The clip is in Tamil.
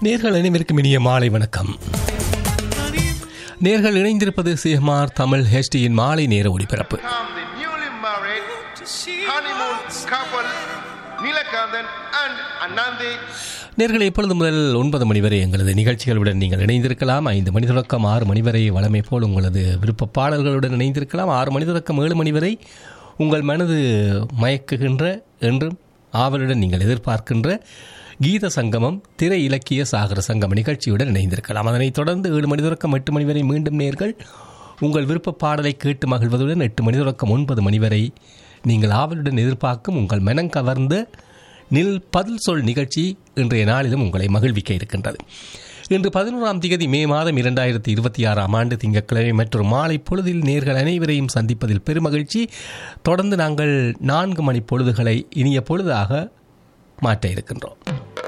நேர்கள் அனைவருக்கும் இனிய மாலை வணக்கம் நேர்கள் இணைந்திருப்பது சிஎம்ஆர் தமிழ் ஹெச்டியின் மாலை நேர ஒளிபரப்பு Come the newly married honeymoon couple Nilakandan and Anandi நேர்கள் எப்பொழுது முதல் ஒன்பது மணி வரை எங்களது நிகழ்ச்சிகளுடன் நீங்கள் இணைந்திருக்கலாம் ஐந்து மணி தொடக்கம் ஆறு மணி வரை வளமை போல் உங்களது விருப்ப பாடல்களுடன் இணைந்திருக்கலாம் ஆறு மணி தொடக்கம் ஏழு மணி வரை உங்கள் மனது மயக்குகின்ற என்றும் ஆவலுடன் நீங்கள் எதிர்பார்க்கின்ற கீத சங்கமம் திரை இலக்கிய சாகர சங்கம நிகழ்ச்சியுடன் இணைந்திருக்கலாம் அதனைத் தொடர்ந்து ஏழு மணி தொடக்கம் எட்டு மணி வரை மீண்டும் நேர்கள் உங்கள் விருப்ப பாடலை கேட்டு மகிழ்வதுடன் எட்டு மணி தொடக்கம் ஒன்பது மணி வரை நீங்கள் ஆவலுடன் எதிர்பார்க்கும் உங்கள் மனம் கவர்ந்த நில் பதில் சொல் நிகழ்ச்சி இன்றைய நாளிலும் உங்களை மகிழ்விக்க இருக்கின்றது இன்று பதினோராம் தேதி மே மாதம் இரண்டாயிரத்தி இருபத்தி ஆறாம் ஆண்டு திங்கட்கிழமை மற்றும் மாலை பொழுதில் நேர்கள் அனைவரையும் சந்திப்பதில் பெருமகிழ்ச்சி தொடர்ந்து நாங்கள் நான்கு மணி பொழுதுகளை இனிய பொழுதாக மாற்ற இருக்கின்றோம்